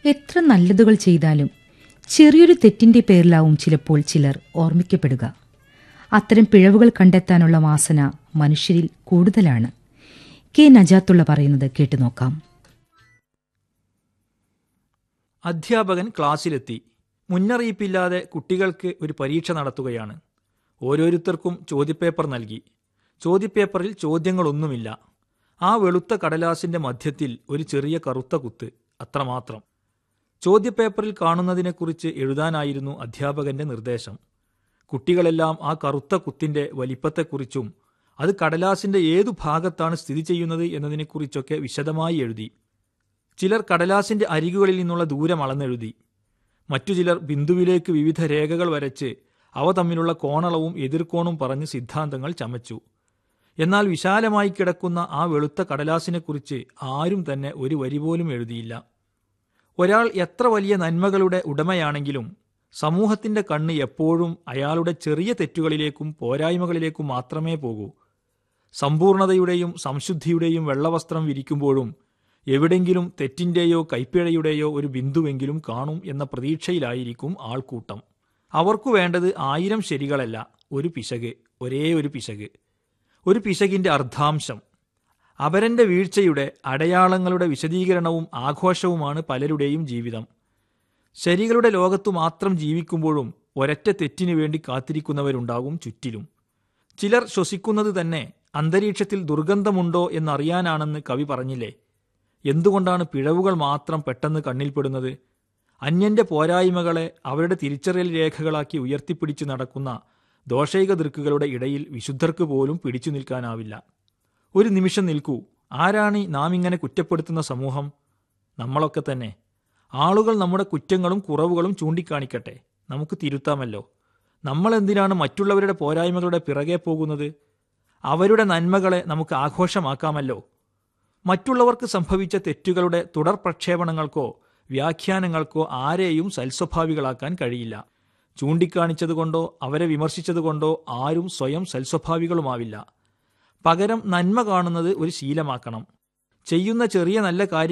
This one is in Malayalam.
എത്ര നല്ലതുകൾ ചെയ്താലും ചെറിയൊരു തെറ്റിന്റെ പേരിലാവും ചിലപ്പോൾ ചിലർ ഓർമ്മിക്കപ്പെടുക അത്തരം പിഴവുകൾ കണ്ടെത്താനുള്ള വാസന മനുഷ്യരിൽ കൂടുതലാണ് കെ നജാത്തുള്ള പറയുന്നത് കേട്ടുനോക്കാം അധ്യാപകൻ ക്ലാസ്സിലെത്തി മുന്നറിയിപ്പില്ലാതെ കുട്ടികൾക്ക് ഒരു പരീക്ഷ നടത്തുകയാണ് ഓരോരുത്തർക്കും ചോദ്യപേപ്പർ നൽകി ചോദ്യപേപ്പറിൽ ചോദ്യങ്ങളൊന്നുമില്ല ആ വെളുത്ത കടലാസിന്റെ മധ്യത്തിൽ ഒരു ചെറിയ കറുത്ത കുത്ത് അത്രമാത്രം ചോദ്യപേപ്പറിൽ കാണുന്നതിനെക്കുറിച്ച് എഴുതാനായിരുന്നു അധ്യാപകന്റെ നിർദ്ദേശം കുട്ടികളെല്ലാം ആ കറുത്ത കുത്തിന്റെ വലിപ്പത്തെക്കുറിച്ചും അത് കടലാസിന്റെ ഏതു ഭാഗത്താണ് സ്ഥിതി ചെയ്യുന്നത് എന്നതിനെക്കുറിച്ചൊക്കെ വിശദമായി എഴുതി ചിലർ കടലാസിന്റെ അരികുകളിൽ നിന്നുള്ള ദൂരം അളന്നെഴുതി മറ്റു ചിലർ ബിന്ദുവിലേക്ക് വിവിധ രേഖകൾ വരച്ച് അവ തമ്മിലുള്ള കോണളവും എതിർക്കോണും പറഞ്ഞ് സിദ്ധാന്തങ്ങൾ ചമച്ചു എന്നാൽ വിശാലമായി കിടക്കുന്ന ആ വെളുത്ത കടലാസിനെക്കുറിച്ച് ആരും തന്നെ ഒരു വരി പോലും എഴുതിയില്ല ഒരാൾ എത്ര വലിയ നന്മകളുടെ ഉടമയാണെങ്കിലും സമൂഹത്തിന്റെ കണ്ണ് എപ്പോഴും അയാളുടെ ചെറിയ തെറ്റുകളിലേക്കും പോരായ്മകളിലേക്കും മാത്രമേ പോകൂ സമ്പൂർണതയുടെയും സംശുദ്ധിയുടെയും വെള്ളവസ്ത്രം വിരിക്കുമ്പോഴും എവിടെങ്കിലും തെറ്റിന്റെയോ കൈപ്പിഴയുടെയോ ഒരു ബിന്ദുവെങ്കിലും കാണും എന്ന പ്രതീക്ഷയിലായിരിക്കും ആൾക്കൂട്ടം അവർക്കു വേണ്ടത് ആയിരം ശരികളല്ല ഒരു പിശക് ഒരേ ഒരു പിശക് ഒരു പിശകിന്റെ അർദ്ധാംശം അപരന്റെ വീഴ്ചയുടെ അടയാളങ്ങളുടെ വിശദീകരണവും ആഘോഷവുമാണ് പലരുടെയും ജീവിതം ശരികളുടെ ലോകത്തു മാത്രം ജീവിക്കുമ്പോഴും ഒരൊറ്റ തെറ്റിനു വേണ്ടി കാത്തിരിക്കുന്നവരുണ്ടാകും ചുറ്റിലും ചിലർ ശ്വസിക്കുന്നത് തന്നെ അന്തരീക്ഷത്തിൽ ദുർഗന്ധമുണ്ടോ എന്നറിയാനാണെന്ന് കവി പറഞ്ഞില്ലേ എന്തുകൊണ്ടാണ് പിഴവുകൾ മാത്രം പെട്ടെന്ന് കണ്ണിൽപ്പെടുന്നത് അന്യന്റെ പോരായ്മകളെ അവരുടെ തിരിച്ചറിയൽ രേഖകളാക്കി ഉയർത്തിപ്പിടിച്ചു നടക്കുന്ന ദോഷൈക ദൃക്കുകളുടെ ഇടയിൽ വിശുദ്ധർക്ക് പോലും പിടിച്ചു നിൽക്കാനാവില്ല ഒരു നിമിഷം നിൽക്കൂ ആരാണ് നാം ഇങ്ങനെ കുറ്റപ്പെടുത്തുന്ന സമൂഹം നമ്മളൊക്കെ തന്നെ ആളുകൾ നമ്മുടെ കുറ്റങ്ങളും കുറവുകളും ചൂണ്ടിക്കാണിക്കട്ടെ നമുക്ക് തിരുത്താമല്ലോ നമ്മൾ എന്തിനാണ് മറ്റുള്ളവരുടെ പോരായ്മകളുടെ പിറകെ പോകുന്നത് അവരുടെ നന്മകളെ നമുക്ക് ആഘോഷമാക്കാമല്ലോ മറ്റുള്ളവർക്ക് സംഭവിച്ച തെറ്റുകളുടെ തുടർ പ്രക്ഷേപണങ്ങൾക്കോ വ്യാഖ്യാനങ്ങൾക്കോ ആരെയും സൽസ്വഭാവികളാക്കാൻ കഴിയില്ല ചൂണ്ടിക്കാണിച്ചതുകൊണ്ടോ അവരെ വിമർശിച്ചതുകൊണ്ടോ ആരും സ്വയം സൽസ്വഭാവികളുമാവില്ല പകരം നന്മ കാണുന്നത് ഒരു ശീലമാക്കണം ചെയ്യുന്ന ചെറിയ നല്ല കാര്യം